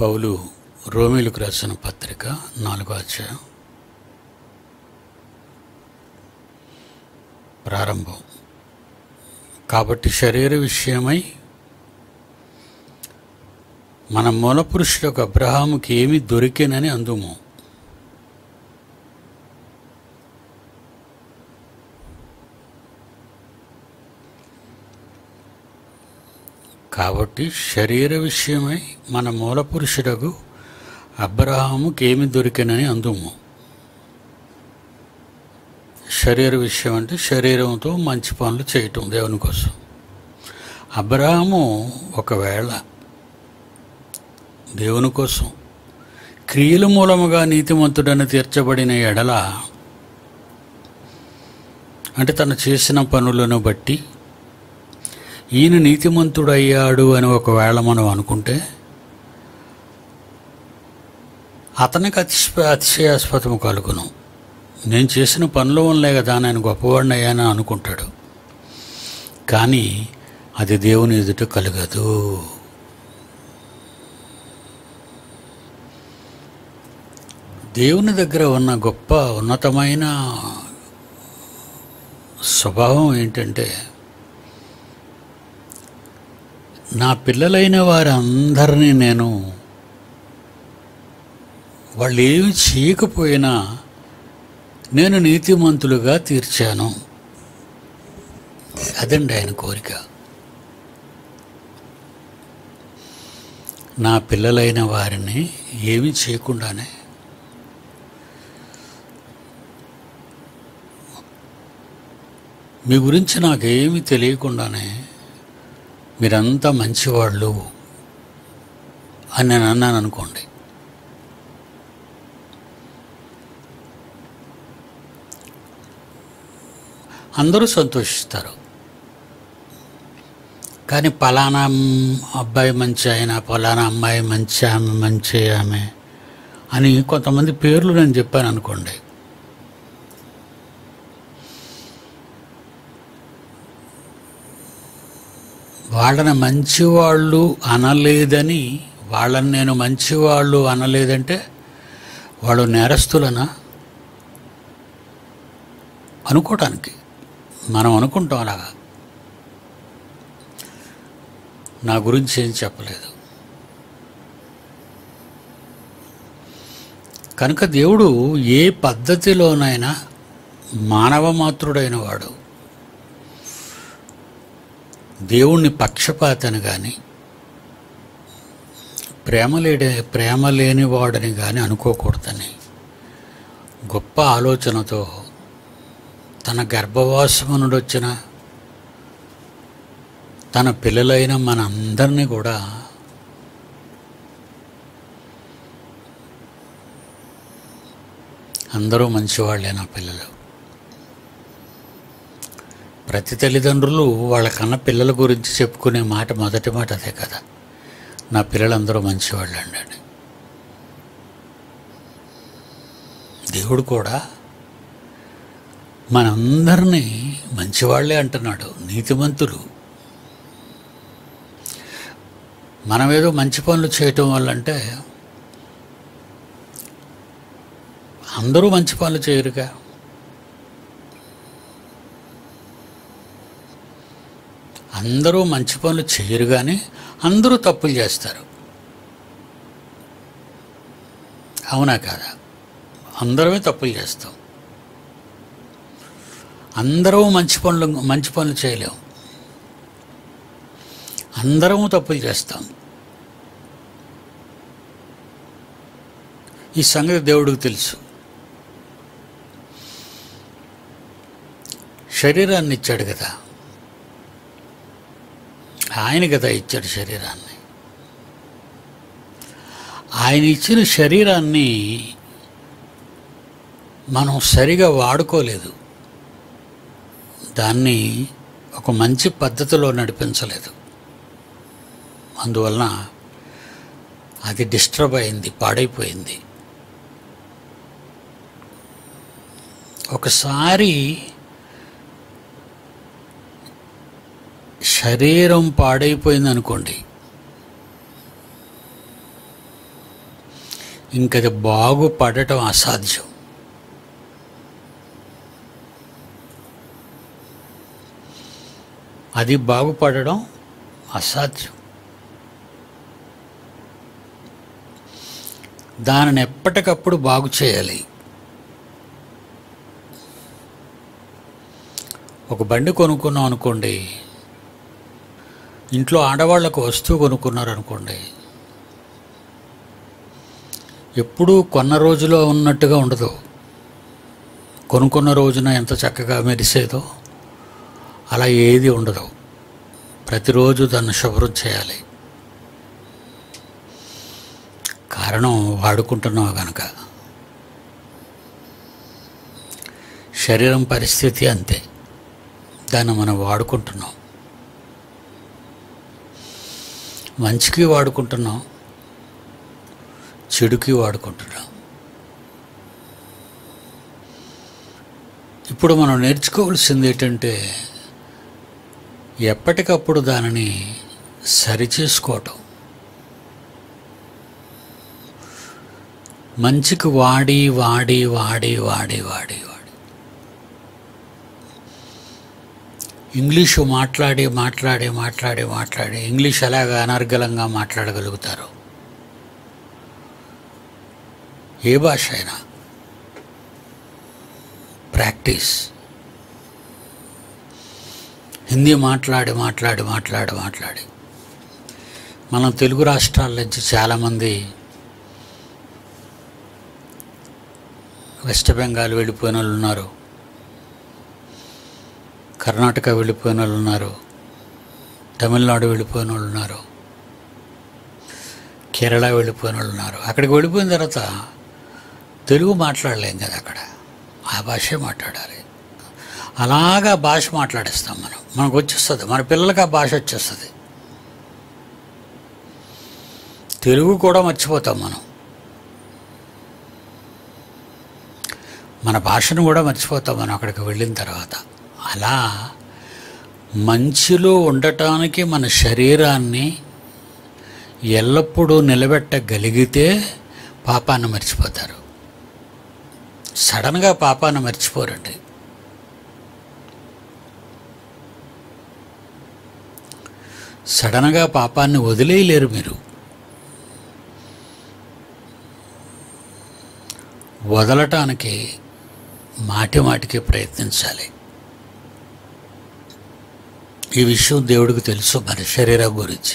పౌలు రోమిలకు రాసిన పత్రిక నాలుగో అధ్యాయం ప్రారంభం కాబట్టి శరీర విషయమై మన మూలపురుషులకు అబ్రహాముకి ఏమి దొరికినని అందుము కాబట్టి శరీర విషయమై మన మూలపురుషుడకు అబ్రహాముకి ఏమి దొరికినని అందుము శరీర విషయం అంటే శరీరంతో మంచి పనులు చేయటం దేవుని కోసం అబ్రహాము ఒకవేళ దేవుని కోసం క్రియల మూలముగా నీతిమంతుడని తీర్చబడిన ఎడల అంటే తను చేసిన పనులను బట్టి ఈయన నీతిమంతుడయ్యాడు అని ఒకవేళ మనం అనుకుంటే అతనికి అతిశ అతిశయాస్పదము కలుగును నేను చేసిన పనుల వల్లే కదా నేను గొప్పవాడిని అయ్యానని అనుకుంటాడు కానీ అది దేవుని ఎదుట కలగదు దేవుని దగ్గర ఉన్న గొప్ప ఉన్నతమైన స్వభావం ఏంటంటే నా పిల్లలైన వారందరినీ నేను వాళ్ళు ఏమి చేయకపోయినా నేను నీతిమంతులుగా తీర్చాను అదండి ఆయన కోరిక నా పిల్లలైన వారిని ఏమీ చేయకుండానే మీ గురించి నాకేమీ తెలియకుండానే మీరంతా మంచివాళ్ళు అని నేను అన్నాను అనుకోండి అందరూ సంతోషిస్తారు కానీ పలానా అబ్బాయి మంచి ఆయన పలానా అమ్మాయి మంచి ఆమె మంచి ఆమె అని కొంతమంది పేర్లు నేను చెప్పాను అనుకోండి వాళ్ళని మంచివాళ్ళు అనలేదని వాళ్ళని నేను మంచివాళ్ళు అనలేదంటే వాళ్ళు నేరస్తులనా అనుకోవటానికి మనం అనుకుంటాం అలాగా నా గురించి ఏం చెప్పలేదు కనుక దేవుడు ఏ పద్ధతిలోనైనా మానవ మాతృడైన వాడు దేవుణ్ణి పక్షపాతని కానీ ప్రేమ లేడే ప్రేమ లేనివాడని కానీ అనుకోకూడదని గొప్ప ఆలోచనతో తన గర్భవాసము నుండి వచ్చిన తన పిల్లలైన మనందరినీ కూడా అందరూ మంచివాళ్ళే నా పిల్లలు ప్రతి తల్లిదండ్రులు వాళ్ళ కన్న పిల్లల గురించి చెప్పుకునే మాట మొదటి మాట అదే కదా నా పిల్లలందరూ మంచివాళ్ళు అండి దేవుడు కూడా మనందరినీ మంచివాళ్లే అంటున్నాడు నీతిమంతులు మనమేదో మంచి పనులు చేయటం వల్ల అంటే అందరూ మంచి పనులు చేయరుగా అందరూ మంచి పనులు చేయరు కానీ అందరూ తప్పులు చేస్తారు అవునా కాదా అందరమే తప్పులు చేస్తాం అందరూ మంచి పనులు మంచి పనులు చేయలేము అందరము తప్పులు చేస్తాం ఈ సంగతి దేవుడికి తెలుసు శరీరాన్ని ఇచ్చాడు కదా ఆయన కదా ఇచ్చాడు శరీరాన్ని ఆయన ఇచ్చిన శరీరాన్ని మనం సరిగా వాడుకోలేదు దాన్ని ఒక మంచి పద్ధతిలో నడిపించలేదు అందువలన అది డిస్టర్బ్ అయింది పాడైపోయింది ఒకసారి శరీరం పాడైపోయింది అనుకోండి ఇంకది బాగుపడటం అసాధ్యం అది బాగుపడడం అసాధ్యం దానిని ఎప్పటికప్పుడు బాగు చేయాలి ఒక బండి కొనుక్కున్నాం అనుకోండి ఇంట్లో ఆడవాళ్ళకు వస్తువు కొనుక్కున్నారు అనుకోండి ఎప్పుడూ కొన్న రోజులో ఉన్నట్టుగా ఉండదు కొనుక్కున్న రోజున ఎంత చక్కగా మెరిసేదో అలా ఏది ఉండదు ప్రతిరోజు దాన్ని శుభ్రం చేయాలి కారణం వాడుకుంటున్నావు కనుక శరీరం పరిస్థితి అంతే దాన్ని మనం వాడుకుంటున్నాం మంచికి వాడుకుంటున్నాం చెడుకి వాడుకుంటున్నాం ఇప్పుడు మనం నేర్చుకోవాల్సింది ఏంటంటే ఎప్పటికప్పుడు దానిని సరిచేసుకోవటం మంచికి వాడి వాడి వాడి వాడి వాడి వాడి ఇంగ్లీషు మాట్లాడి మాట్లాడి మాట్లాడి మాట్లాడి ఇంగ్లీష్ ఎలాగ అనర్గళంగా మాట్లాడగలుగుతారు ఏ భాష అయినా ప్రాక్టీస్ హిందీ మాట్లాడి మాట్లాడి మాట్లాడి మాట్లాడి మనం తెలుగు రాష్ట్రాల నుంచి చాలామంది వెస్ట్ బెంగాల్ వెళ్ళిపోయిన వాళ్ళు ఉన్నారు కర్ణాటక వెళ్ళిపోయిన వాళ్ళు ఉన్నారు తమిళనాడు వెళ్ళిపోయిన వాళ్ళు ఉన్నారు కేరళ వెళ్ళిపోయిన వాళ్ళు ఉన్నారు అక్కడికి వెళ్ళిపోయిన తర్వాత తెలుగు మాట్లాడలేం కదా అక్కడ ఆ భాషే మాట్లాడాలి అలాగా భాష మాట్లాడేస్తాం మనం మనకు వచ్చేస్తుంది మన పిల్లలకి ఆ భాష వచ్చేస్తుంది తెలుగు కూడా మర్చిపోతాం మనం మన భాషను కూడా మర్చిపోతాం మనం అక్కడికి వెళ్ళిన తర్వాత అలా మంచిలో ఉండటానికి మన శరీరాన్ని ఎల్లప్పుడూ నిలబెట్టగలిగితే పాపాన్ని మర్చిపోతారు సడన్గా పాపాన్ని మర్చిపోరండి సడన్గా పాపాన్ని వదిలేయలేరు మీరు వదలటానికి మాటి మాటికి ప్రయత్నించాలి ఈ విషయం దేవుడికి తెలుసు మన శరీరం గురించి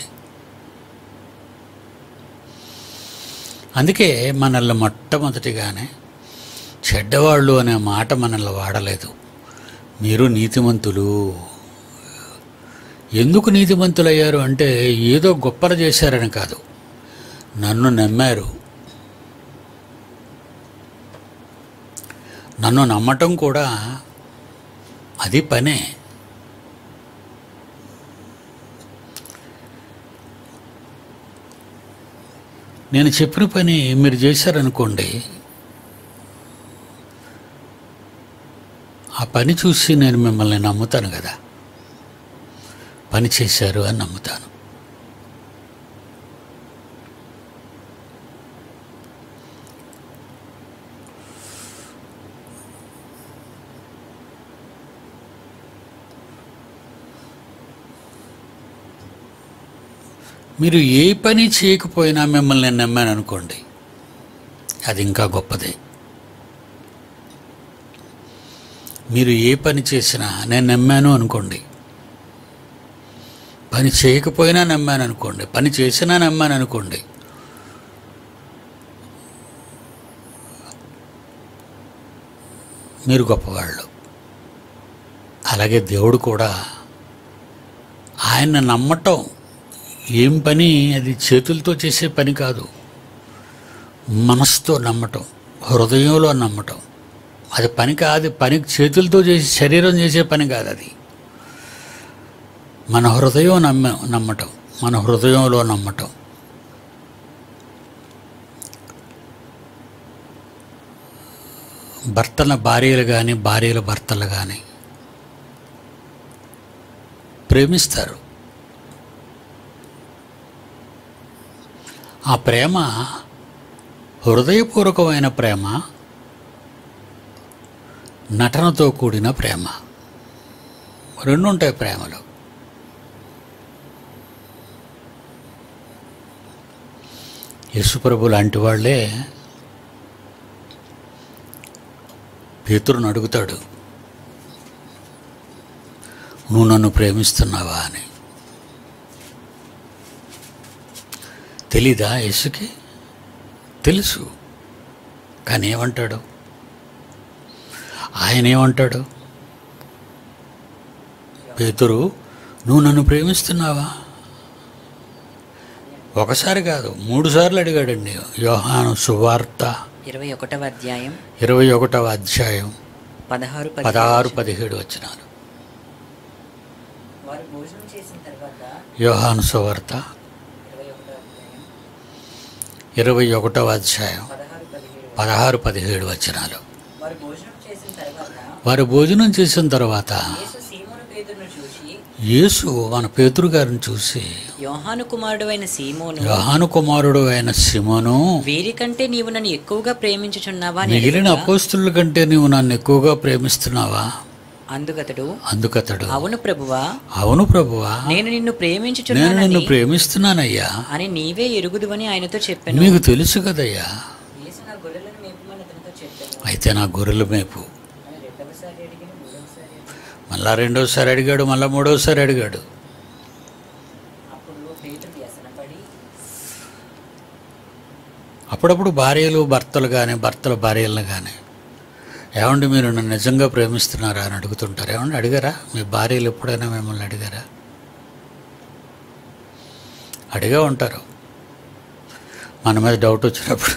అందుకే మనల్ని మొట్టమొదటిగానే చెడ్డవాళ్ళు అనే మాట మనల్ని వాడలేదు మీరు నీతిమంతులు ఎందుకు నీతిమంతులయ్యారు అంటే ఏదో గొప్పలు చేశారని కాదు నన్ను నమ్మారు నన్ను నమ్మటం కూడా అది పనే నేను చెప్పిన పని మీరు చేశారనుకోండి ఆ పని చూసి నేను మిమ్మల్ని నమ్ముతాను కదా పని చేశారు అని నమ్ముతాను మీరు ఏ పని చేయకపోయినా మిమ్మల్ని నేను నమ్మాను అనుకోండి అది ఇంకా గొప్పదే మీరు ఏ పని చేసినా నేను నమ్మాను అనుకోండి పని చేయకపోయినా నమ్మాను అనుకోండి పని చేసినా నమ్మాను అనుకోండి మీరు గొప్పవాళ్ళు అలాగే దేవుడు కూడా ఆయన నమ్మటం ఏం పని అది చేతులతో చేసే పని కాదు మనసుతో నమ్మటం హృదయంలో నమ్మటం అది పని కాదు పని చేతులతో చేసి శరీరం చేసే పని కాదు అది మన హృదయం నమ్మ నమ్మటం మన హృదయంలో నమ్మటం భర్తల భార్యలు కానీ భార్యల భర్తలు కానీ ప్రేమిస్తారు ఆ ప్రేమ హృదయపూర్వకమైన ప్రేమ నటనతో కూడిన ప్రేమ రెండు ఉంటాయి ప్రేమలు యేసుప్రభు లాంటి వాళ్ళే పేతురుని అడుగుతాడు నువ్వు నన్ను ప్రేమిస్తున్నావా అని తెలీదా యేసుకి తెలుసు కానీ ఏమంటాడు ఆయన ఏమంటాడు పేతురు నువ్వు నన్ను ప్రేమిస్తున్నావా ఒకసారి కాదు మూడు సార్లు అడిగాడండి యోహాను సువార్త ఇరవై ఒకటవ అధ్యాయం ఇరవై ఒకటవ అధ్యాయం పదహారు పదహారు పదిహేడు వచ్చినారు వారు భోజనం చేసిన తర్వాత యోహాను సువార్త ఇరవై ఒకటవ అధ్యాయం ఇరవై ఒకటవ అధ్యాయం పదహారు పదిహేడు పదహారు పదిహేడు వచ్చినాలు వారు భోజనం చేసిన తర్వాత వారు భోజనం చేసిన తర్వాత యేసు సీమోను పేతురును చూసి యేసు మన పేతురు గారిని చూసి యోహాను కుమారుడు అయిన సీమోను యోహాను కుమారుడు అయిన సిమోను వీరికంటే నీవు నన్ను ఎక్కువగా ప్రేమించుచున్నావా అని మిగిలిన అడుగగా, అపోస్తుల కంటే నీవు నన్ను ఎక్కువగా ప్రేమిస్తున్నావా అందుకతడు అందుకతడు అవును ప్రభువా అవును ప్రభువా నేను నిన్ను నేను నిన్ను ప్రేమించుచున్నానని ప్రేమిస్తున్నానయ్యా అని నీవే ఎరుగుదువని ఆయనతో చెప్పాను మీకు తెలుసు కదయ్యా యేసు నా గొర్రెలను మేపమని అతనితో చెప్పాను అయితే నా గొర్రెల మేపు అని రెండవసారి అడిగిన మూడవసారి అడిగిన మళ్ళా రెండోసారి అడిగాడు మళ్ళా మూడోసారి అడిగాడు అప్పుడు పేతురు వ్యసనపడి అప్పుడప్పుడు భార్యలు భర్తలు కానీ భర్తల భార్యలను కానీ ఏమండి మీరు నన్ను నిజంగా ప్రేమిస్తున్నారా అని అడుగుతుంటారు ఏమండి అడిగారా మీ భార్యలు ఎప్పుడైనా మిమ్మల్ని అడిగారా అడిగా ఉంటారు మన మీద డౌట్ వచ్చినప్పుడు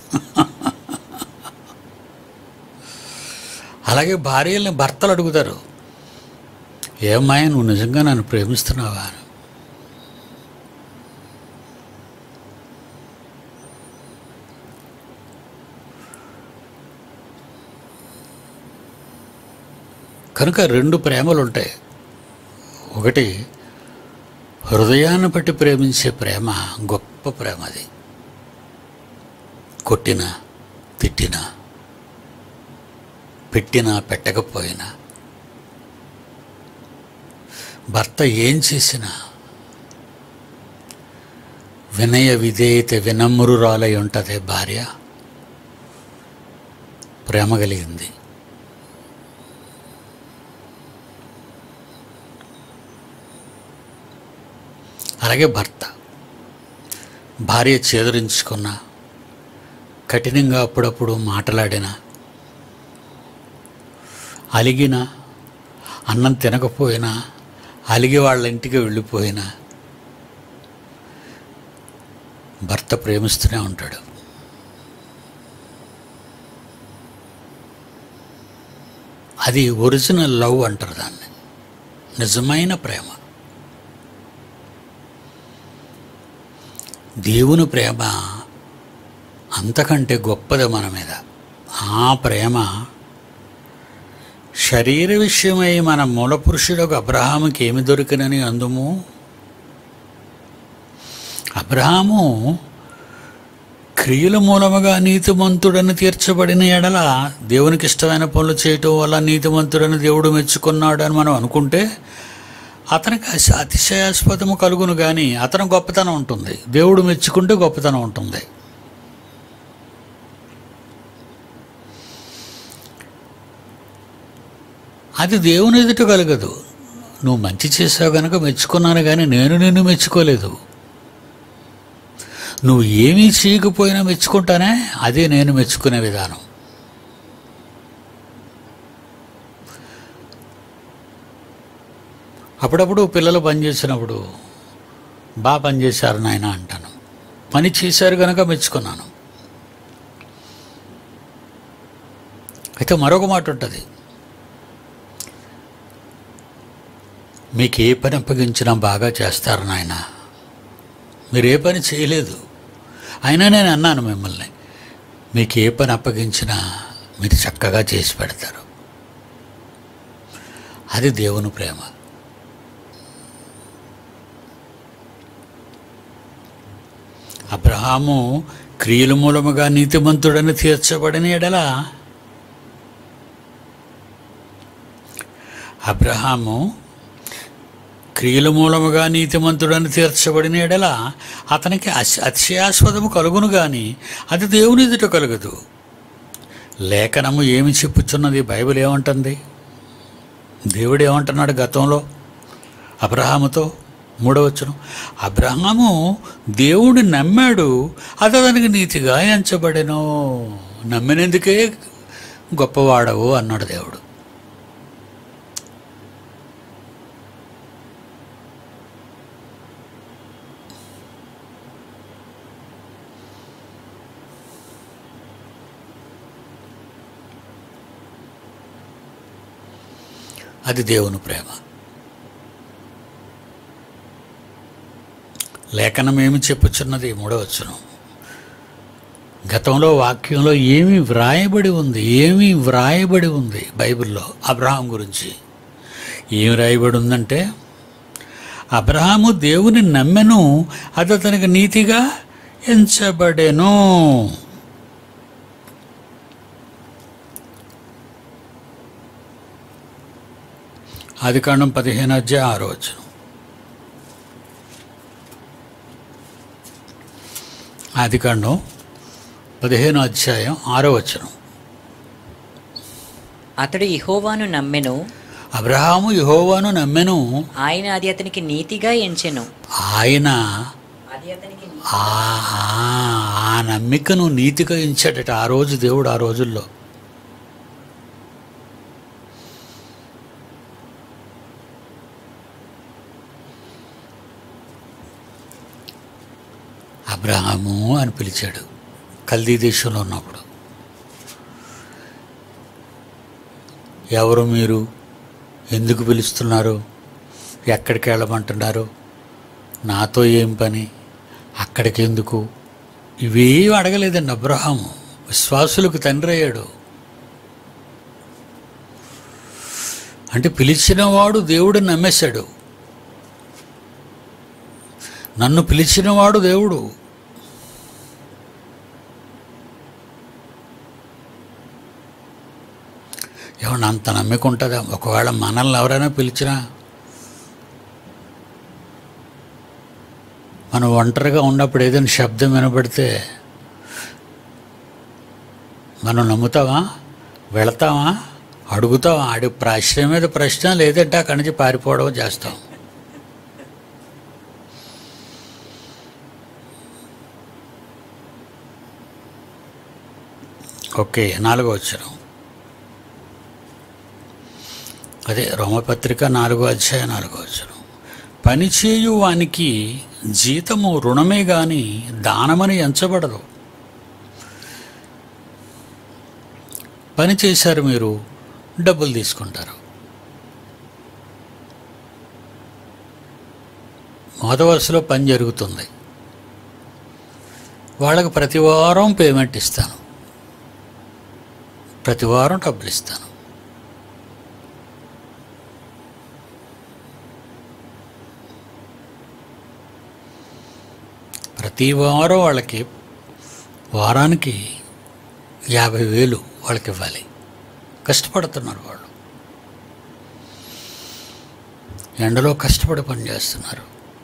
అలాగే భార్యల్ని భర్తలు అడుగుతారు ఏమ్మాయి నువ్వు నిజంగా నన్ను ప్రేమిస్తున్నావా అని కనుక రెండు ప్రేమలు ఉంటాయి ఒకటి హృదయాన్ని బట్టి ప్రేమించే ప్రేమ గొప్ప ప్రేమ అది కొట్టినా తిట్టినా పెట్టినా పెట్టకపోయినా భర్త ఏం చేసినా వినయ విధేయత వినమ్రురాలై ఉంటుంది భార్య ప్రేమ కలిగింది అలాగే భర్త భార్య చేదరించుకున్న కఠినంగా అప్పుడప్పుడు మాట్లాడిన అలిగిన అన్నం తినకపోయినా అలిగి వాళ్ళ ఇంటికి వెళ్ళిపోయినా భర్త ప్రేమిస్తూనే ఉంటాడు అది ఒరిజినల్ లవ్ అంటారు దాన్ని నిజమైన ప్రేమ దేవుని ప్రేమ అంతకంటే గొప్పది మన మీద ఆ ప్రేమ శరీర విషయమై మన మూల పురుషుడకు అబ్రహాముకి ఏమి దొరికినని అందుము అబ్రహాము క్రియల మూలముగా నీతిమంతుడని తీర్చబడిన ఎడల దేవునికి ఇష్టమైన పనులు చేయటం వల్ల నీతిమంతుడని దేవుడు మెచ్చుకున్నాడు అని మనం అనుకుంటే అతనికి అస- అతిశయాస్పదము కలుగును కానీ అతను గొప్పతనం ఉంటుంది దేవుడు మెచ్చుకుంటే గొప్పతనం ఉంటుంది అది దేవుని ఎదుట కలగదు నువ్వు మంచి చేసావు కనుక మెచ్చుకున్నాను కానీ నేను నిన్ను మెచ్చుకోలేదు నువ్వు ఏమీ చేయకపోయినా మెచ్చుకుంటానే అదే నేను మెచ్చుకునే విధానం అప్పుడప్పుడు పిల్లలు పనిచేసినప్పుడు బాగా పనిచేశారు నాయన అంటాను పని చేశారు కనుక మెచ్చుకున్నాను అయితే మరొక మాట ఉంటుంది మీకు ఏ పని అప్పగించినా బాగా చేస్తారు నాయన మీరు ఏ పని చేయలేదు అయినా నేను అన్నాను మిమ్మల్ని మీకు ఏ పని అప్పగించినా మీరు చక్కగా చేసి పెడతారు అది దేవుని ప్రేమ అబ్రహాము క్రియల మూలముగా నీతిమంతుడని తీర్చబడిన ఎడల అబ్రహాము క్రియల మూలముగా నీతిమంతుడని తీర్చబడిన ఎడల అతనికి అశ- అతిశయాస్పదము కలుగును గాని అది దేవుని ఎదుట కలుగదు లేఖనము ఏమి చెప్పుచున్నది బైబిల్ ఏమంటుంది దేవుడు ఏమంటున్నాడు గతంలో అబ్రహాముతో మూడవచ్చును అబ్రహాము దేవుడిని నమ్మాడు అది అతనికి నీతిగా ఎంచబడెను నమ్మినందుకే గొప్పవాడవు అన్నాడు దేవుడు అది దేవుని ప్రేమ లేఖనం ఏమి చెప్పుచున్నది మూడవచ్చును గతంలో వాక్యంలో ఏమి వ్రాయబడి ఉంది ఏమి వ్రాయబడి ఉంది బైబిల్లో అబ్రహాం గురించి ఏమి రాయబడి ఉందంటే అబ్రహాము దేవుని నమ్మెను అది అతనికి నీతిగా ఎంచబడెను ఆది కాండం పదిహేను అధ్యాయ ఆరో వచనం ఆది కాండం పదిహేను అధ్యాయం ఆరో వచనం అతడు ఇహోవాను నమ్మెను అబ్రహాము యెహోవాను నమ్మెను ఆయన అది అతనికి నీతిగా ఎంచెను ఆయన అది అతనికి ఆ ఆ నమ్మికను నీతిగా ఇచ్చాడట ఆ రోజు దేవుడు ఆ రోజుల్లో అబ్రహాము అని పిలిచాడు కల్దీ దేశంలో ఉన్నప్పుడు ఎవరు మీరు ఎందుకు పిలుస్తున్నారు ఎక్కడికి వెళ్ళమంటున్నారు నాతో ఏం పని అక్కడికి ఎందుకు ఇవేం అడగలేదండి అబ్రహాము విశ్వాసులకు తండ్రి అయ్యాడు అంటే పిలిచినవాడు దేవుడు నమ్మేశాడు నన్ను పిలిచినవాడు దేవుడు ఏమన్నా అంత నమ్మిక ఉంటుందా ఒకవేళ మనల్ని ఎవరైనా పిలిచినా మనం ఒంటరిగా ఉన్నప్పుడు ఏదైనా శబ్దం వినబడితే మనం నమ్ముతావా వెళతావా అడుగుతావా ఆడి ప్రశ్న మీద ప్రశ్న లేదంటే అక్కడి నుంచి పారిపోవడం చేస్తాం ఓకే నాలుగో వచ్చాను అదే రోమపత్రిక నాలుగో అధ్యాయ నాలుగో వచ్చాను పనిచేయు వానికి జీతము రుణమే గాని దానమని ఎంచబడదు పని చేశారు మీరు డబ్బులు తీసుకుంటారు మొదటి వరుసలో పని జరుగుతుంది వాళ్ళకి ప్రతి వారం పేమెంట్ ఇస్తాను ప్రతి వారం డబ్బులు ఇస్తాను ప్రతి వారం వాళ్ళకి వారానికి యాభై వేలు వాళ్ళకి ఇవ్వాలి కష్టపడుతున్నారు వాళ్ళు ఎండలో కష్టపడి పనిచేస్తున్నారు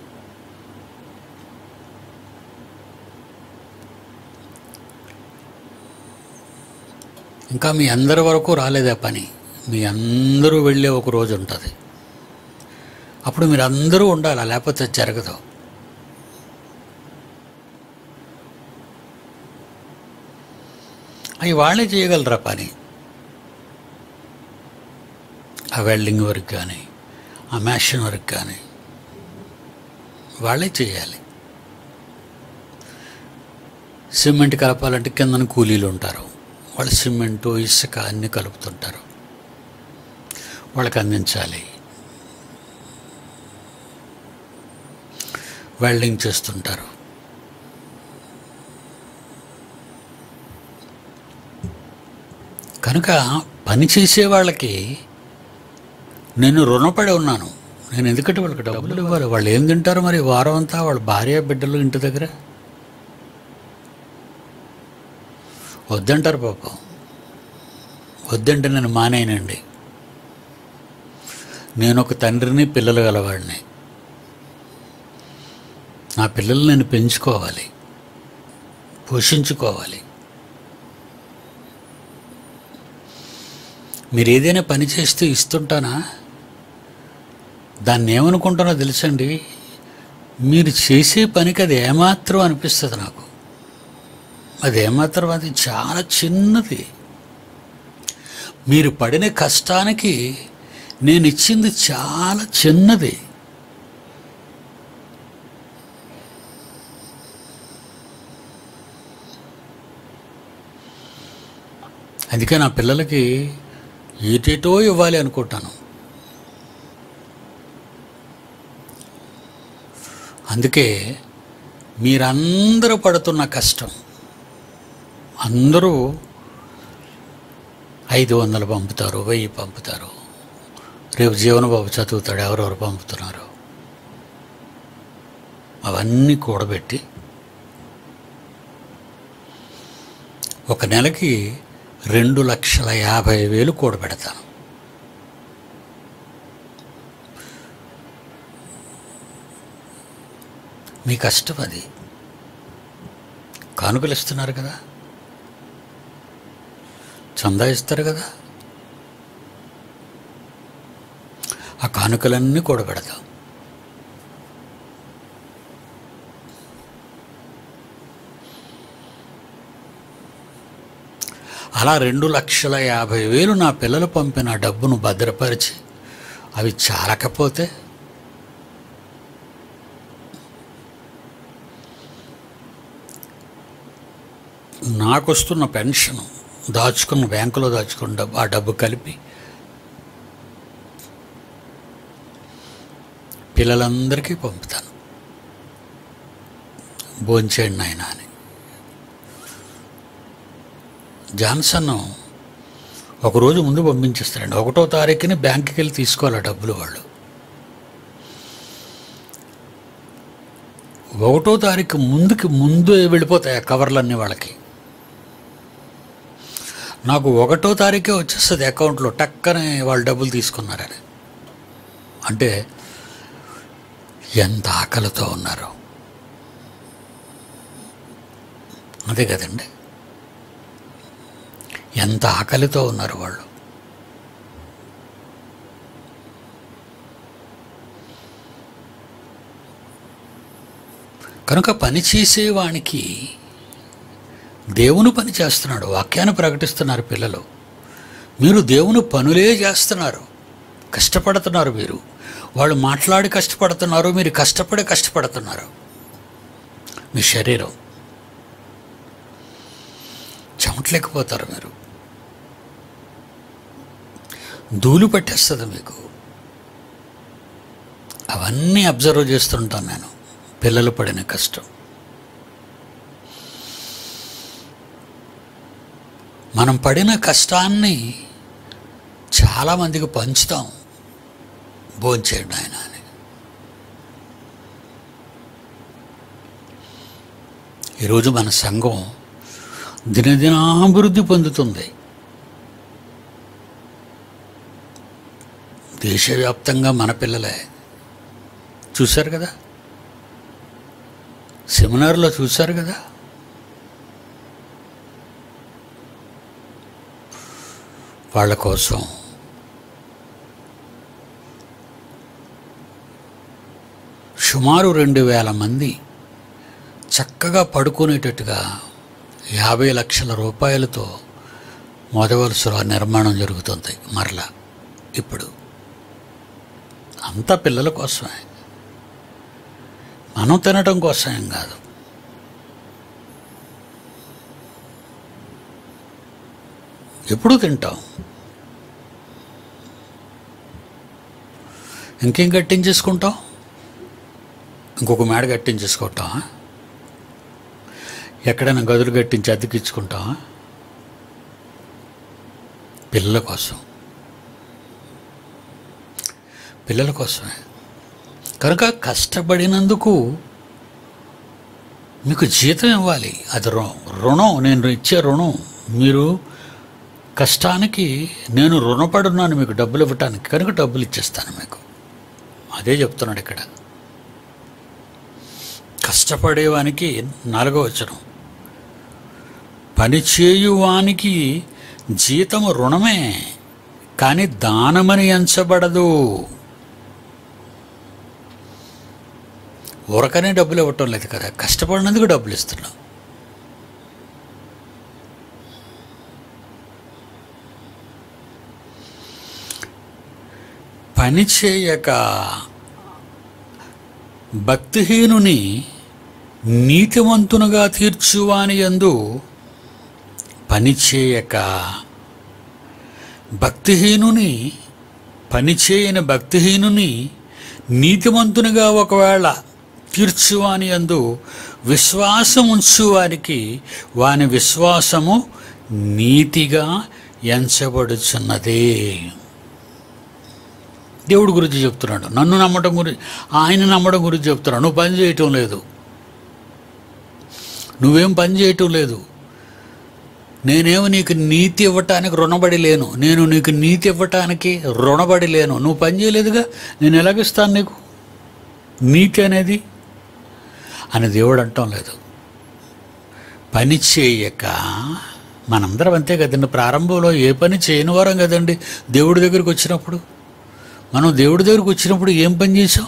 ఇంకా మీ అందరి వరకు రాలేదా పని మీ అందరూ వెళ్ళే ఒక రోజు ఉంటుంది అప్పుడు మీరు అందరూ ఉండాలి లేకపోతే అది జరగదు అవి వాళ్ళే చేయగలరా పని ఆ వెల్డింగ్ వర్క్ కానీ ఆ మ్యాషన్ వర్క్ కానీ వాళ్ళే చేయాలి సిమెంట్ కలపాలంటే కిందన కూలీలు ఉంటారు వాళ్ళు సిమెంటు ఇసుక అన్నీ కలుపుతుంటారు వాళ్ళకి అందించాలి వెల్డింగ్ చేస్తుంటారు కనుక పని చేసే వాళ్ళకి నేను రుణపడి ఉన్నాను నేను ఎందుకంటే వాళ్ళకి డబ్బులు ఇవ్వాలి వాళ్ళు ఏం తింటారు మరి వారం అంతా వాళ్ళ భార్య బిడ్డలు ఇంటి దగ్గర వద్దంటారు పాపం వద్దంటే నేను మానేయనండి నేను ఒక తండ్రిని పిల్లలు గలవాడిని నా పిల్లలు నేను పెంచుకోవాలి పోషించుకోవాలి మీరు ఏదైనా పని చేస్తూ ఇస్తుంటానా దాన్ని ఏమనుకుంటానో తెలుసండి మీరు చేసే పనికి అది ఏమాత్రం అనిపిస్తుంది నాకు అది ఏమాత్రం అది చాలా చిన్నది మీరు పడిన కష్టానికి నేను ఇచ్చింది చాలా చిన్నది అందుకే నా పిల్లలకి ఏటేటో ఇవ్వాలి అనుకుంటాను అందుకే మీరందరూ పడుతున్న కష్టం అందరూ ఐదు వందలు పంపుతారు వెయ్యి పంపుతారు రేపు జీవనబాబు చదువుతాడు ఎవరెవరు పంపుతున్నారు అవన్నీ కూడబెట్టి ఒక నెలకి రెండు లక్షల యాభై వేలు కూడబెడతాను మీ కష్టం అది కానుకలు ఇస్తున్నారు కదా చందా ఇస్తారు కదా ఆ కానుకలన్నీ కూడబెడతాం అలా రెండు లక్షల యాభై వేలు నా పిల్లలు పంపిన డబ్బును భద్రపరిచి అవి చాలకపోతే నాకు వస్తున్న పెన్షన్ దాచుకున్న బ్యాంకులో దాచుకున్న డబ్బు ఆ డబ్బు కలిపి పిల్లలందరికీ పంపుతాను భోంచేయండి నాయన అని జాన్సన్ ఒకరోజు ముందు పంపించేస్తారండి ఒకటో తారీఖుని బ్యాంకుకి వెళ్ళి తీసుకోవాలి ఆ డబ్బులు వాళ్ళు ఒకటో తారీఖు ముందుకి ముందు వెళ్ళిపోతాయి ఆ కవర్లన్నీ వాళ్ళకి నాకు ఒకటో తారీఖే వచ్చేస్తుంది అకౌంట్లో టక్కనే వాళ్ళు డబ్బులు తీసుకున్నారని అంటే ఎంత ఆకలితో ఉన్నారు అదే కదండి ఎంత ఆకలితో ఉన్నారు వాళ్ళు కనుక పని చేసేవానికి దేవుని పని చేస్తున్నాడు వాక్యాన్ని ప్రకటిస్తున్నారు పిల్లలు మీరు దేవుని పనులే చేస్తున్నారు కష్టపడుతున్నారు మీరు వాళ్ళు మాట్లాడి కష్టపడుతున్నారు మీరు కష్టపడి కష్టపడుతున్నారు మీ శరీరం చెమట్లేకపోతారు మీరు ధూళి పట్టేస్తుంది మీకు అవన్నీ అబ్జర్వ్ చేస్తుంటాను నేను పిల్లలు పడిన కష్టం మనం పడిన కష్టాన్ని చాలామందికి పంచుతాం భోంచేయండి ఆయన అని ఈరోజు మన సంఘం దినదినాభివృద్ధి పొందుతుంది దేశవ్యాప్తంగా మన పిల్లలే చూశారు కదా సెమినార్లో చూశారు కదా వాళ్ళ కోసం సుమారు రెండు వేల మంది చక్కగా పడుకునేటట్టుగా యాభై లక్షల రూపాయలతో మొదవలసలో నిర్మాణం జరుగుతుంది మరలా ఇప్పుడు అంతా పిల్లల కోసమే మనం తినటం కోసమేం కాదు ఎప్పుడు తింటాం ఇంకేం కట్టించేసుకుంటాం ఇంకొక మేడ కట్టించేసుకుంటాం ఎక్కడైనా గదులు కట్టించి అద్దెకిచ్చుకుంటాం పిల్లల కోసం పిల్లల కోసమే కనుక కష్టపడినందుకు మీకు జీతం ఇవ్వాలి అది రు- రుణం నేను ఇచ్చే రుణం మీరు కష్టానికి నేను రుణపడున్నాను మీకు డబ్బులు ఇవ్వటానికి కనుక డబ్బులు ఇచ్చేస్తాను మీకు అదే చెప్తున్నాడు ఇక్కడ కష్టపడేవానికి నాలుగో వచనం పనిచేయువానికి జీతము రుణమే కానీ దానమని ఎంచబడదు ఊరకనే డబ్బులు ఇవ్వటం లేదు కదా కష్టపడినందుకు డబ్బులు ఇస్తున్నాం పని చేయక భక్తిహీనుని నీతివంతునుగా తీర్చువాని యందు పని చేయక భక్తిహీనుని పని చేయని భక్తిహీనుని నీతిమంతునిగా ఒకవేళ తీర్చువాని అందు విశ్వాసం ఉంచువారికి వాని విశ్వాసము నీతిగా ఎంచబడుచున్నదే దేవుడి గురించి చెప్తున్నాడు నన్ను నమ్మడం గురించి ఆయన నమ్మడం గురించి చెప్తున్నాడు నువ్వు పని చేయటం లేదు నువ్వేం పని చేయటం లేదు నేనేమో నీకు నీతి ఇవ్వటానికి రుణపడి లేను నేను నీకు నీతి ఇవ్వటానికి రుణపడి లేను నువ్వు పని చేయలేదుగా నేను ఎలాగిస్తాను నీకు నీతి అనేది అని దేవుడు అంటం లేదు పని చేయక మనందరం అంతే కదండి ప్రారంభంలో ఏ పని చేయని వారం కదండి దేవుడి దగ్గరికి వచ్చినప్పుడు మనం దేవుడి దగ్గరికి వచ్చినప్పుడు ఏం పని చేసాం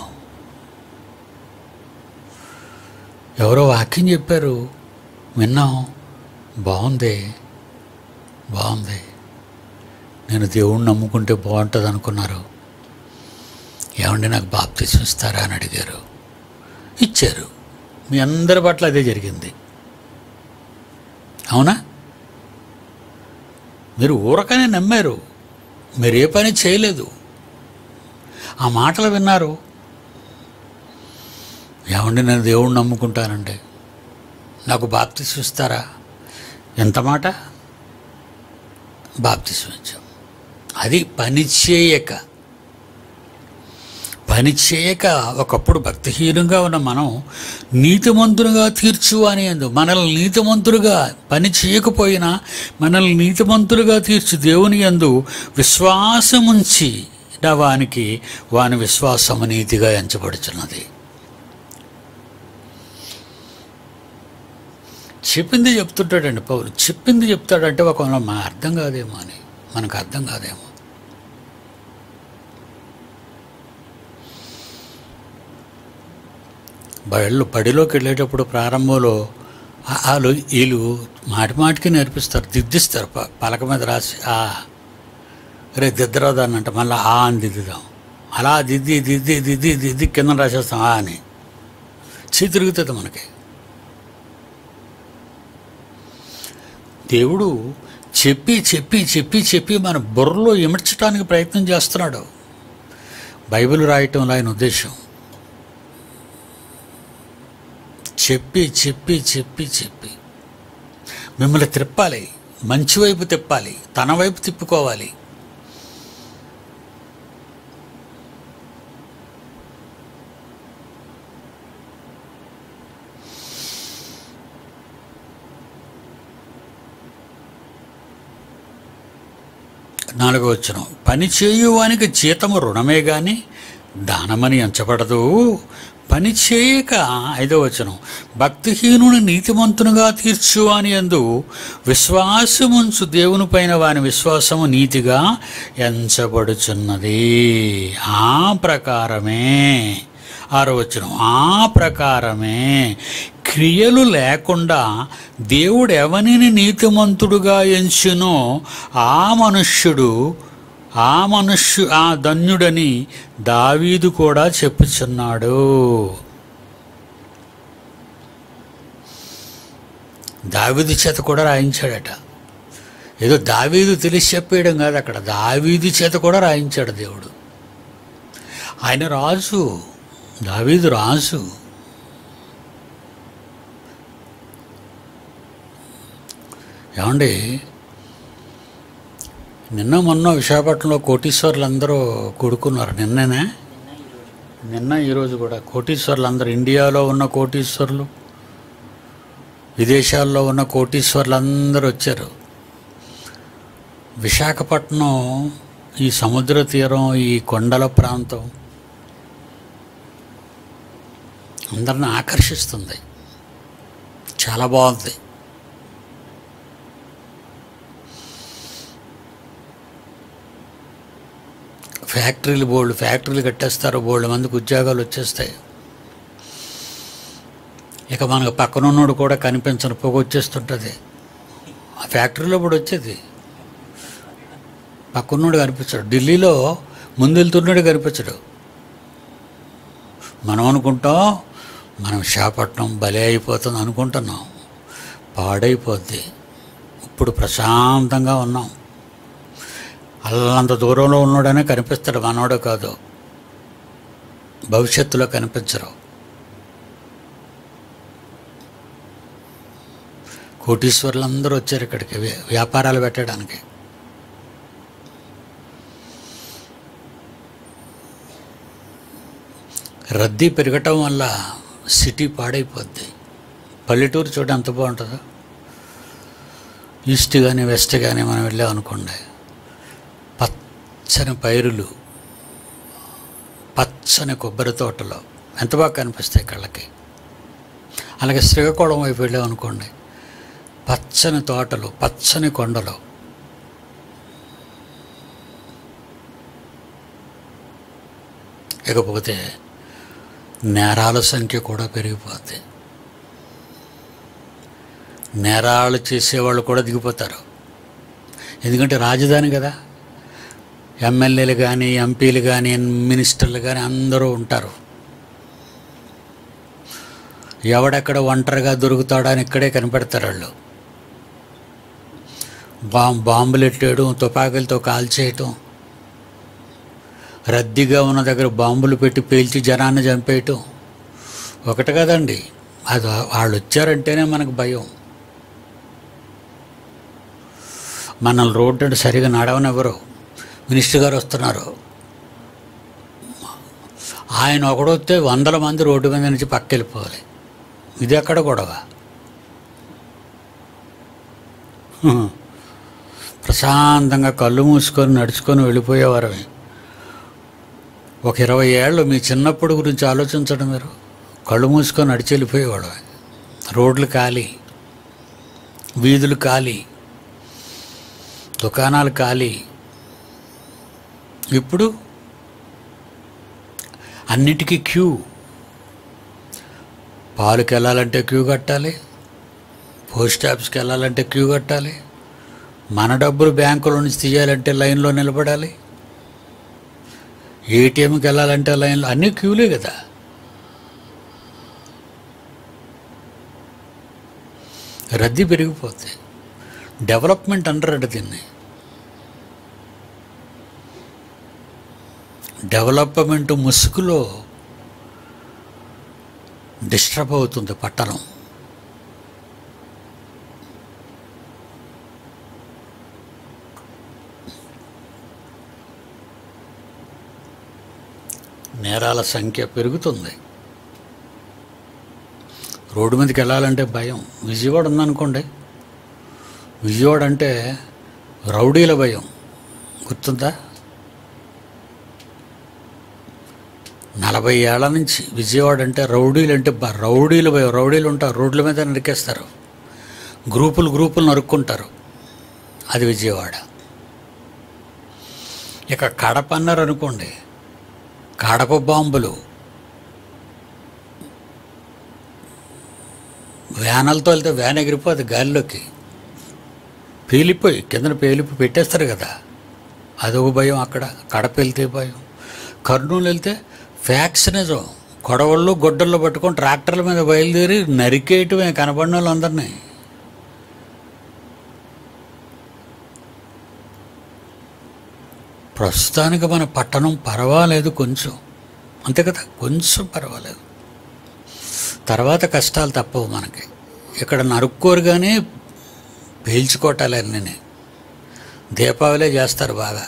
ఎవరో వాక్యం చెప్పారు విన్నాం బాగుంది బాగుంది నేను దేవుణ్ణి నమ్ముకుంటే బాగుంటుంది అనుకున్నారు ఏమండి నాకు బాప్తిసం ఇస్తారా అని అడిగారు ఇచ్చారు మీ అందరి పట్ల అదే జరిగింది అవునా మీరు ఊరకనే నమ్మారు మీరు ఏ పని చేయలేదు ఆ మాటలు విన్నారు ఏమండి నేను దేవుణ్ణి నమ్ముకుంటానండి నాకు బాప్తిసం ఇస్తారా ఎంత మాట బాప్తిసం ఇచ్చాం అది పని చేయక పని చేయక ఒకప్పుడు భక్తిహీనంగా ఉన్న మనం నీతిమంతులుగా తీర్చు అని అందు మనల్ని నీతిమంతులుగా పని చేయకపోయినా మనల్ని నీతిమంతులుగా తీర్చు దేవుని యందు విశ్వాసముంచి వానికి వాని విశ్వాసము నీతిగా ఎంచబడుచున్నది చెప్పింది చెప్తుంటాడండి పౌలు చెప్పింది చెప్తాడంటే ఒక మా అర్థం కాదేమో అని మనకు అర్థం కాదేమో బళ్ళు బడిలోకి వెళ్ళేటప్పుడు ప్రారంభంలో ఆ- వాళ్ళు వీళ్ళు మాటి మాటికి నేర్పిస్తారు దిద్దిస్తారు ప- పలక మీద రాసి ఆ రే దిద్దరాదు అని అంటే మళ్ళీ ఆ అని దిద్దుదాం అలా దిద్ది దిద్ది దిద్ది దిద్ది కింద రాసేస్తాం ఆ అని చేయి తిరుగుతుంది మనకి దేవుడు చెప్పి చెప్పి చెప్పి చెప్పి మన బుర్రలో ఇమర్చడానికి ప్రయత్నం చేస్తున్నాడు బైబిల్ రాయటంలో ఆయన ఉద్దేశం చెప్పి చెప్పి చెప్పి చెప్పి మిమ్మల్ని తిప్పాలి మంచి వైపు తిప్పాలి తన వైపు తిప్పుకోవాలి నాలుగో వచ్చిన పని చేయువానికి జీతము రుణమే గాని దానమని ఎంచబడదు పని చేయక ఐదో వచనం భక్తిహీనుని నీతిమంతునిగా తీర్చు అని అందు విశ్వాసముంచు దేవుని పైన వాని విశ్వాసము నీతిగా ఎంచబడుచున్నది ఆ ప్రకారమే ఆరో వచనం ఆ ప్రకారమే క్రియలు లేకుండా దేవుడు ఎవనిని నీతిమంతుడుగా ఎంచునో ఆ మనుష్యుడు ఆ మనుష్యు ఆ ధన్యుడని దావీదు కూడా చెప్పుచున్నాడు దావీదు చేత కూడా రాయించాడట ఏదో దావీదు తెలిసి చెప్పేయడం కాదు అక్కడ దావీదు చేత కూడా రాయించాడు దేవుడు ఆయన రాజు దావీదు రాజు ఏమండి నిన్న మొన్న విశాఖపట్నంలో కోటీశ్వర్లు అందరూ కూడుకున్నారు నిన్ననే నిన్న ఈరోజు కూడా కోటీశ్వర్లు అందరూ ఇండియాలో ఉన్న కోటీశ్వర్లు విదేశాల్లో ఉన్న కోటీశ్వర్లు అందరూ వచ్చారు విశాఖపట్నం ఈ సముద్ర తీరం ఈ కొండల ప్రాంతం అందరిని ఆకర్షిస్తుంది చాలా బాగుంది ఫ్యాక్టరీలు బోల్డ్ ఫ్యాక్టరీలు కట్టేస్తారు బోల్డ్ మందికి ఉద్యోగాలు వచ్చేస్తాయి ఇక మనకు పక్కనున్నోడు కూడా కనిపించని పొగ వచ్చేస్తుంటుంది ఆ ఫ్యాక్టరీలో కూడా వచ్చేది పక్కనున్నోడు కనిపించడు ఢిల్లీలో ముందు వెళ్తున్నాడు కనిపించడు మనం అనుకుంటాం మనం విశాఖపట్నం బలే అయిపోతుంది అనుకుంటున్నాం పాడైపోద్ది ఇప్పుడు ప్రశాంతంగా ఉన్నాం అల్లంత దూరంలో ఉన్నాడనే కనిపిస్తాడు మనోడు కాదు భవిష్యత్తులో కనిపించరు కోటీశ్వర్లు అందరూ వచ్చారు ఇక్కడికి వ్య- వ్యాపారాలు పెట్టడానికి రద్దీ పెరగటం వల్ల సిటీ పాడైపోద్ది పల్లెటూరు చూడ ఎంత బాగుంటుందో ఈస్ట్ కానీ వెస్ట్ కానీ మనం వెళ్ళామనుకోండి పచ్చని పైరులు పచ్చని కొబ్బరి తోటలు ఎంత బాగా కనిపిస్తాయి కళ్ళకి అలాగే శ్రీకాకుళం వైపు వెళ్ళామనుకోండి పచ్చని తోటలు పచ్చని కొండలు ఇకపోతే నేరాల సంఖ్య కూడా పెరిగిపోద్ది నేరాలు చేసేవాళ్ళు కూడా దిగిపోతారు ఎందుకంటే రాజధాని కదా ఎమ్మెల్యేలు కానీ ఎంపీలు కానీ మినిస్టర్లు కానీ అందరూ ఉంటారు ఎవడెక్కడ ఒంటరిగా దొరుకుతాడో అని ఇక్కడే కనిపెడతారు వాళ్ళు బాంబు బాంబులు ఎట్టేయడం తుపాకులతో కాల్చేయటం రద్దీగా ఉన్న దగ్గర బాంబులు పెట్టి పేల్చి జనాన్ని చంపేయటం ఒకటి కదండి అది వాళ్ళు వచ్చారంటేనే మనకు భయం మనల్ని రోడ్డు అంటే సరిగా నడవనివ్వరు మినిస్టర్ గారు వస్తున్నారు ఆయన ఒకడొస్తే వందల మంది రోడ్డు మీద నుంచి పక్క వెళ్ళిపోవాలి ఇది ఎక్కడ గొడవ హ్మ్. ప్రశాంతంగా కళ్ళు మూసుకొని నడుచుకొని వెళ్ళిపోయేవారమే ఒక ఇరవై ఏళ్ళు మీ చిన్నప్పుడు గురించి ఆలోచించడం మీరు కళ్ళు మూసుకొని నడిచి వెళ్ళిపోయేవాడు రోడ్లు ఖాళీ వీధులు ఖాళీ దుకాణాలు ఖాళీ ఇప్పుడు అన్నిటికీ క్యూ పాలుకి వెళ్ళాలంటే క్యూ కట్టాలి పోస్ట్ ఆఫీస్కి వెళ్ళాలంటే క్యూ కట్టాలి మన డబ్బులు బ్యాంకులో నుంచి తీయాలంటే లైన్లో నిలబడాలి ఏటీఎంకి వెళ్ళాలంటే లైన్లో అన్నీ క్యూలే కదా రద్దీ పెరిగిపోతుంది డెవలప్మెంట్ అంటారంట దీన్ని డెవలప్మెంట్ ముసుగులో డిస్టర్బ్ అవుతుంది పట్టణం నేరాల సంఖ్య పెరుగుతుంది రోడ్డు మీదకి వెళ్ళాలంటే భయం విజయవాడ ఉందనుకోండి విజయవాడ అంటే రౌడీల భయం గుర్తుందా నలభై ఏళ్ల నుంచి విజయవాడ అంటే రౌడీలు అంటే బ- రౌడీలు భయం రౌడీలు ఉంటారు రోడ్ల మీద నరికేస్తారు గ్రూపులు గ్రూపులు నరుక్కుంటారు అది విజయవాడ ఇక కడప అన్నారు అనుకోండి కడప బాంబులు వ్యానలతో వెళ్తే వ్యాన్ ఎగిరిపోదు గాలిలోకి పేలిపోయి కిందన పేలిపోయి పెట్టేస్తారు కదా అదొక భయం అక్కడ కడప వెళ్తే భయం కర్నూలు వెళ్తే ఫ్యాక్స్ నిజం కొడవళ్ళు గొడ్డళ్ళు పట్టుకొని ట్రాక్టర్ల మీద బయలుదేరి నరికేయటమే కనబడిన వాళ్ళందరినీ ప్రస్తుతానికి మన పట్టణం పర్వాలేదు కొంచెం అంతే కదా కొంచెం పర్వాలేదు తర్వాత కష్టాలు తప్పవు మనకి ఇక్కడ నరుక్కోరు కానీ పేల్చుకోవటాలు అన్నీ దీపావళి చేస్తారు బాగా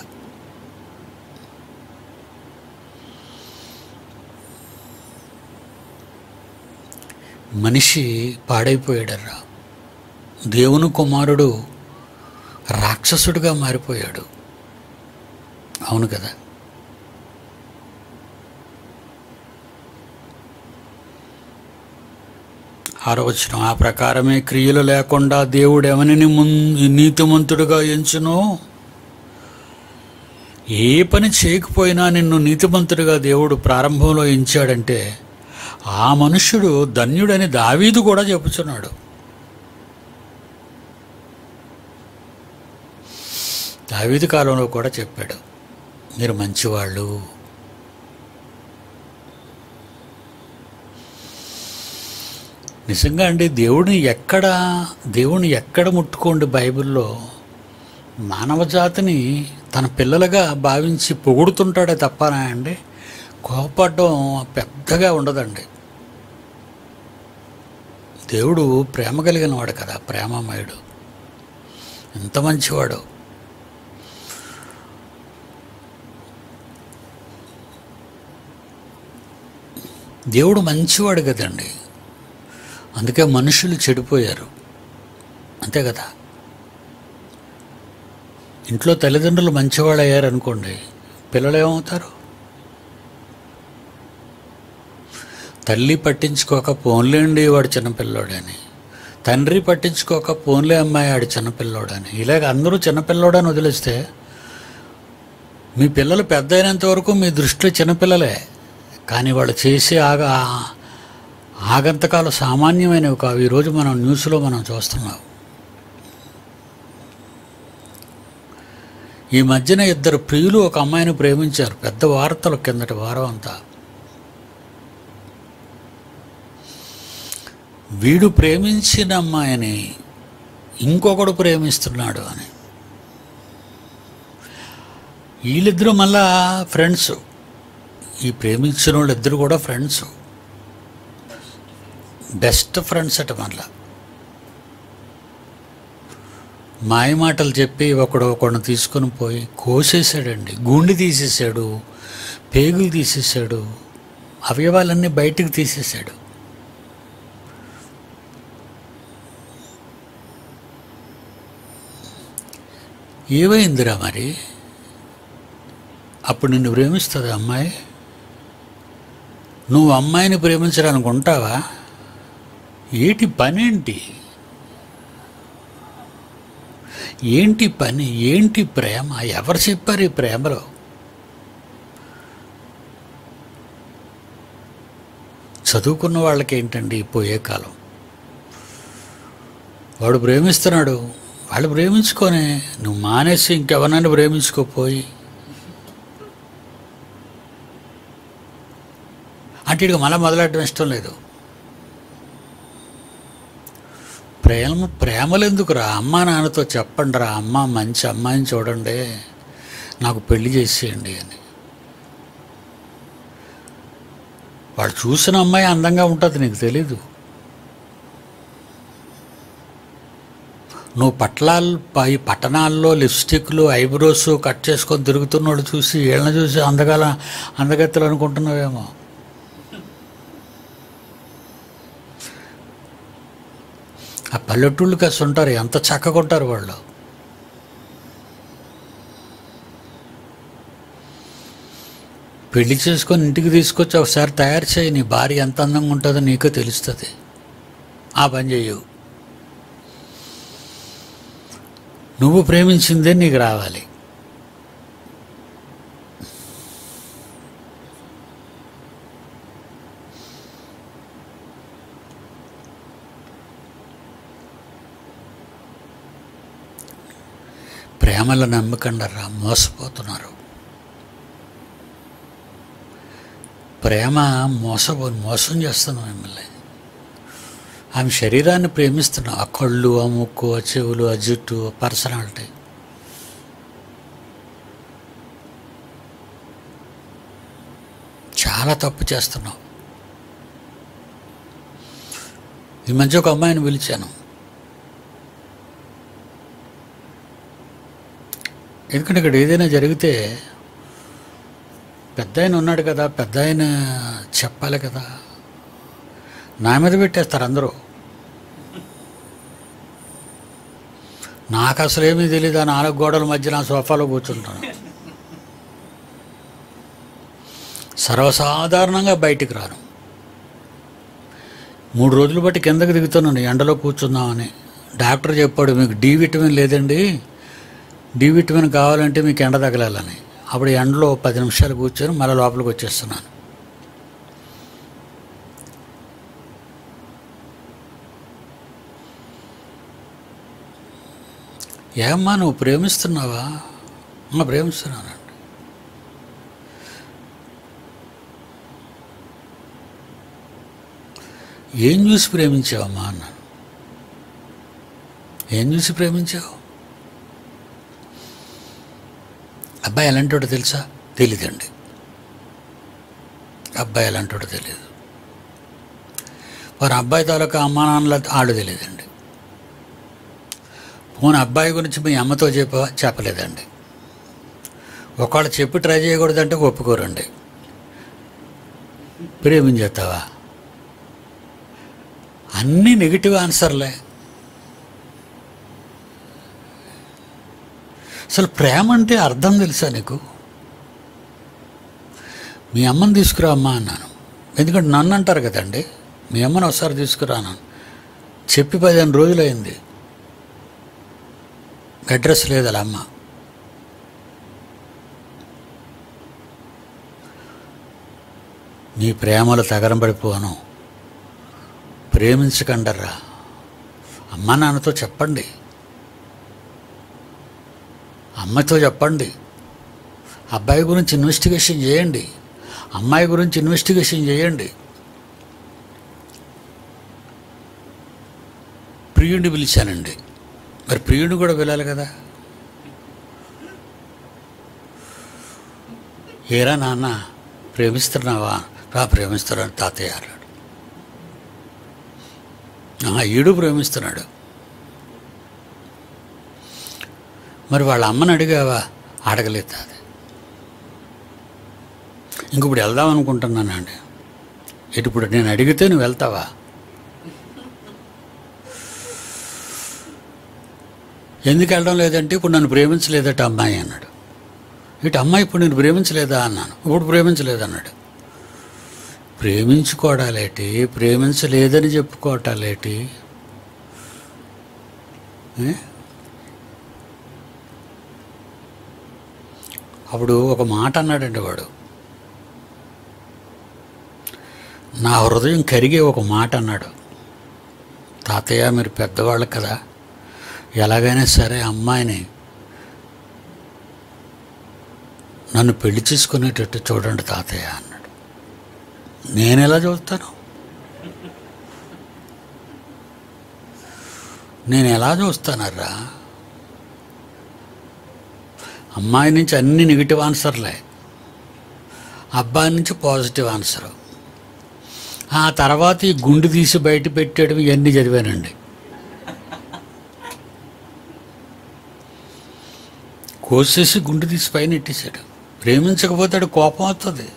మనిషి పాడైపోయాడర్రా దేవుని కుమారుడు రాక్షసుడిగా మారిపోయాడు అవును కదా ఆరవచనం ఆ ప్రకారమే క్రియలు లేకుండా దేవుడు ఎవరిని మున్ నీతిమంతుడిగా ఎంచునో ఏ పని చేయకపోయినా నిన్ను నీతిమంతుడిగా దేవుడు ప్రారంభంలో ఎంచాడంటే ఆ మనుష్యుడు ధన్యుడని దావీదు కూడా చెప్పుచున్నాడు దావీదు కాలంలో కూడా చెప్పాడు మీరు మంచివాళ్ళు నిజంగా అండి దేవుడిని ఎక్కడ దేవుడిని ఎక్కడ ముట్టుకోండి బైబిల్లో మానవ జాతిని తన పిల్లలుగా భావించి పొగుడుతుంటాడే తప్పనా అండి కోపడడం పెద్దగా ఉండదండి దేవుడు ప్రేమ కలిగిన వాడు కదా ప్రేమమయుడు ఎంత మంచివాడు దేవుడు మంచివాడు కదండి అందుకే మనుషులు చెడిపోయారు అంతే కదా ఇంట్లో తల్లిదండ్రులు మంచివాళ్ళు అయ్యారనుకోండి పిల్లలు ఏమవుతారు తల్లి పట్టించుకోక పోన్లేండి వాడు చిన్నపిల్లోడని తండ్రి పట్టించుకోక పోన్లే అమ్మాయి ఆడు చిన్నపిల్లోడని ఇలాగ అందరూ చిన్నపిల్లోడని వదిలేస్తే మీ పిల్లలు పెద్ద అయినంత వరకు మీ దృష్టిలో చిన్నపిల్లలే కానీ వాళ్ళు చేసే ఆగ ఆగంతకాలు సామాన్యమైనవి కావు ఈరోజు మనం న్యూస్లో మనం చూస్తున్నాం ఈ మధ్యన ఇద్దరు ప్రియులు ఒక అమ్మాయిని ప్రేమించారు పెద్ద వార్తలు కిందటి వారం అంతా వీడు ప్రేమించిన అమ్మాయిని ఇంకొకడు ప్రేమిస్తున్నాడు అని వీళ్ళిద్దరూ మళ్ళా ఫ్రెండ్స్ ఈ ప్రేమించిన వాళ్ళిద్దరు కూడా ఫ్రెండ్స్ బెస్ట్ ఫ్రెండ్స్ అట మళ్ళా మాయ మాటలు చెప్పి ఒకడు ఒకడిని తీసుకొని పోయి కోసేసాడండి గుండె తీసేసాడు పేగులు తీసేసాడు అవయవాలన్నీ బయటికి తీసేసాడు ఏమైందిరా మరి అప్పుడు నిన్ను ప్రేమిస్తుంది అమ్మాయి నువ్వు అమ్మాయిని ప్రేమించడానికి ఉంటావా ఏటి పనేంటి ఏంటి పని ఏంటి ప్రేమ ఎవరు చెప్పారు ఈ ప్రేమలో చదువుకున్న వాళ్ళకి ఏంటండి ఈ పోయే కాలం వాడు ప్రేమిస్తున్నాడు వాళ్ళు ప్రేమించుకొని నువ్వు మానేసి ఇంకెవరినైనా ప్రేమించుకోపోయి అంటే ఇక మళ్ళీ మొదలెట్టడం ఇష్టం లేదు ప్రేమ ప్రేమలు ఎందుకురా అమ్మా నాన్నతో చెప్పండి రా అమ్మ మంచి అమ్మాయిని చూడండి నాకు పెళ్లి చేసేయండి అని వాడు చూసిన అమ్మాయి అందంగా ఉంటుంది నీకు తెలీదు నువ్వు పట్లాల్ పై పట్టణాల్లో లిప్స్టిక్లు ఐబ్రోస్ కట్ చేసుకొని తిరుగుతున్నాడు చూసి వీళ్ళని చూసి అందగల అందగత్తలు అనుకుంటున్నావేమో ఆ పల్లెటూళ్ళు కాస్త ఉంటారు ఎంత చక్కగా ఉంటారు వాళ్ళు పెళ్లి చేసుకొని ఇంటికి తీసుకొచ్చి ఒకసారి తయారు చేయి నీ భార్య ఎంత అందంగా ఉంటుందో నీకు తెలుస్తుంది ఆ పని చెయ్యవు నువ్వు ప్రేమించిందే నీకు రావాలి ప్రేమల నమ్మకండరా మోసపోతున్నారు ప్రేమ మోసపో మోసం చేస్తుంది మిమ్మల్ని ఆమె శరీరాన్ని ప్రేమిస్తున్నాం ఆ కళ్ళు ఆ ముక్కు ఆ చెవులు ఆ జుట్టు ఆ పర్సనాలిటీ చాలా తప్పు చేస్తున్నాం ఈ మధ్య ఒక అమ్మాయిని పిలిచాను ఎందుకంటే ఇక్కడ ఏదైనా జరిగితే పెద్ద ఆయన ఉన్నాడు కదా పెద్ద ఆయన చెప్పాలి కదా నా మీద పెట్టేస్తారు అందరూ నాకు అసలు ఏమీ తెలియదు ఆ నాలుగు గోడల మధ్య నా సోఫాలో కూర్చుంటాను సర్వసాధారణంగా బయటికి రాను మూడు రోజులు బట్టి కిందకి దిగుతున్నాను ఎండలో కూర్చుందామని డాక్టర్ చెప్పాడు మీకు డి విటమిన్ లేదండి డి విటమిన్ కావాలంటే మీకు ఎండ తగలాలని అప్పుడు ఎండలో పది నిమిషాలు కూర్చొని మళ్ళీ లోపలికి వచ్చేస్తున్నాను ఏమ్మా నువ్వు ప్రేమిస్తున్నావా "ఆ, ప్రేమిస్తున్నానండి ఏం చూసి ప్రేమించావమ్మా అన్నాను ఏం చూసి ప్రేమించావు అబ్బాయి ఎలాంటోడో తెలుసా తెలీదండి అబ్బాయి ఎలాంటోడో తెలియదు వారి అబ్బాయి తాలూకా అమ్మా నాన్నల ఆడు తెలియదండి పోనీ అబ్బాయి గురించి మీ అమ్మతో చెప్ప చెప్పలేదండి ఒకళ్ళు చెప్పి ట్రై చేయకూడదంటే ఒప్పుకోరండి ప్రేమించేస్తావా అన్నీ నెగిటివ్ ఆన్సర్లే అసలు ప్రేమ అంటే అర్థం తెలుసా నీకు మీ అమ్మని తీసుకురా అమ్మా అన్నాను ఎందుకంటే నన్ను అంటారు కదండి మీ అమ్మని ఒకసారి తీసుకురా అన్నాను చెప్పి పదిహేను రోజులైంది అడ్రస్ లేదు అలా అమ్మ నీ ప్రేమలు తగరం పడిపోను ప్రేమించకండర్రా అమ్మ నాన్నతో చెప్పండి అమ్మతో చెప్పండి అబ్బాయి గురించి ఇన్వెస్టిగేషన్ చేయండి అమ్మాయి గురించి ఇన్వెస్టిగేషన్ చేయండి ప్రియుడిని పిలిచానండి మరి ప్రియుడిని కూడా పిలాలి కదా ఏరా నాన్న ప్రేమిస్తున్నావా రా ప్రేమిస్తున్నాడు తాతయ్య అన్నాడు "ఆహా, ఈడు ప్రేమిస్తున్నాడు మరి వాళ్ళ అమ్మని అడిగావా అడగలేదు అది ఇంక ఇప్పుడు వెళ్దాం అనుకుంటున్నానండి ఇటు ఇప్పుడు నేను అడిగితే నువ్వు వెళ్తావా ఎందుకు వెళ్ళడం లేదంటే ఇప్పుడు నన్ను ప్రేమించలేదట అమ్మాయి అన్నాడు ఇటు అమ్మాయి ఇప్పుడు నేను ప్రేమించలేదా అన్నాను ఇప్పుడు ప్రేమించలేదన్నాడు ప్రేమించుకోవడాలేటి ప్రేమించలేదని చెప్పుకోవటాలేటి ఏ? అప్పుడు ఒక మాట అన్నాడండి వాడు నా హృదయం కరిగే ఒక మాట అన్నాడు తాతయ్య మీరు పెద్దవాళ్ళు కదా ఎలాగైనా సరే అమ్మాయిని నన్ను పెళ్లి చేసుకునేటట్టు చూడండి తాతయ్య అన్నాడు నేను ఎలా చూస్తాను నేను ఎలా చూస్తానర్రా అమ్మాయి నుంచి అన్ని నెగిటివ్ ఆన్సర్లే అబ్బాయి నుంచి పాజిటివ్ ఆన్సర్ ఆ తర్వాత ఈ గుండు తీసి బయట పెట్టేయడం ఇవన్నీ చదివానండి కోసేసి గుండు తీసి పైన ఎట్టేశాడు ప్రేమించకపోతాడు కోపం వస్తుంది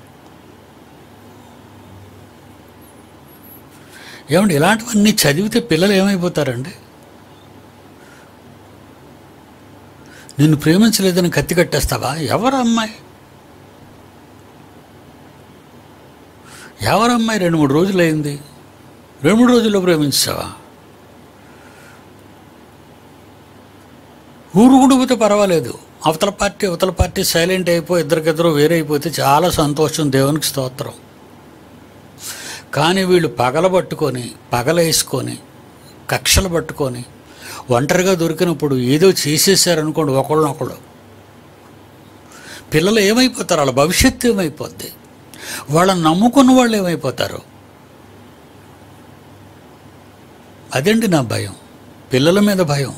ఏమండి ఇలాంటివన్నీ చదివితే పిల్లలు ఏమైపోతారండి నిన్ను ప్రేమించలేదని కత్తి కట్టేస్తావా ఎవరు అమ్మాయి ఎవరు అమ్మాయి రెండు మూడు రోజులు అయింది రెండు మూడు రోజుల్లో ప్రేమించావా ఊరు ఉండిపోతే పర్వాలేదు అవతల పార్టీ అవతల పార్టీ సైలెంట్ అయిపోయి ఇద్దరికిద్దరు వేరే అయిపోతే చాలా సంతోషం దేవునికి స్తోత్రం కానీ వీళ్ళు పగల పట్టుకొని పగలేసుకొని కక్షలు పట్టుకొని ఒంటరిగా దొరికినప్పుడు ఏదో చేసేసారనుకోండి ఒకళ్ళనొకళ్ళు పిల్లలు ఏమైపోతారు వాళ్ళ భవిష్యత్తు ఏమైపోద్ది వాళ్ళని నమ్ముకున్న వాళ్ళు ఏమైపోతారు అదండి నా భయం పిల్లల మీద భయం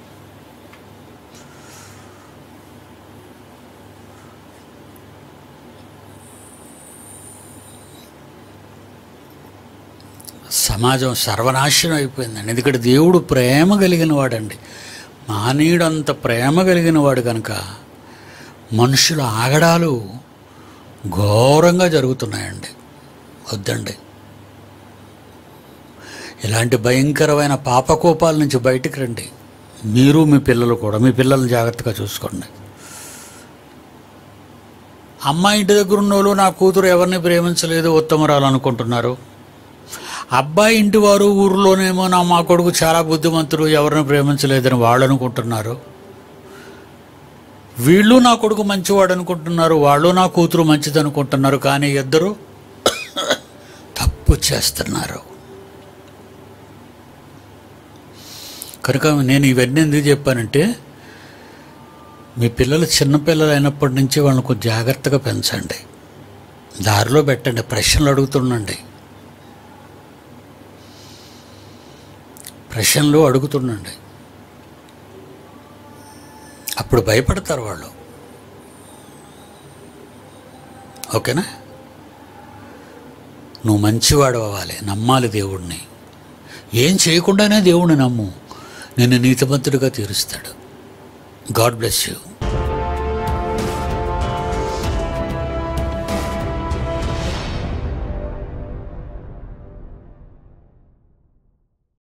సమాజం సర్వనాశనం అయిపోయిందండి ఎందుకంటే దేవుడు ప్రేమ కలిగిన వాడండి మానవుడు అంత ప్రేమ కలిగిన వాడు కనుక మనుషుల ఆగడాలు ఘోరంగా జరుగుతున్నాయండి వద్దండి ఇలాంటి భయంకరమైన పాపకోపాల నుంచి బయటికి రండి మీరు మీ పిల్లలు కూడా మీ పిల్లల్ని జాగ్రత్తగా చూసుకోండి అమ్మాయి ఇంటి దగ్గర ఉన్న వాళ్ళు నా కూతురు ఎవరిని ప్రేమించలేదు ఉత్తమరాలు అనుకుంటున్నారు అబ్బాయి ఇంటి వారు ఊరిలోనేమో నా మా కొడుకు చాలా బుద్ధిమంతుడు ఎవరిని ప్రేమించలేదని వాళ్ళు అనుకుంటున్నారు వీళ్ళు నా కొడుకు మంచివాడు అనుకుంటున్నారు వాళ్ళు నా కూతురు మంచిది అనుకుంటున్నారు కానీ ఇద్దరు తప్పు చేస్తున్నారు కనుక నేను ఇవన్నీ ఎందుకు చెప్పానంటే మీ పిల్లలు చిన్నపిల్లలు అయినప్పటి నుంచి వాళ్ళని కొంచెం జాగ్రత్తగా పెంచండి దారిలో పెట్టండి ప్రశ్నలు అడుగుతుండండి ప్రశ్నలు అడుగుతుండండి అప్పుడు భయపడతారు వాళ్ళు ఓకేనా నువ్వు మంచివాడు అవ్వాలి నమ్మాలి దేవుడిని ఏం చేయకుండానే దేవుడిని నమ్ము నిన్ను నీతిమంతుడిగా తీరుస్తాడు గాడ్ బ్లెస్ యూ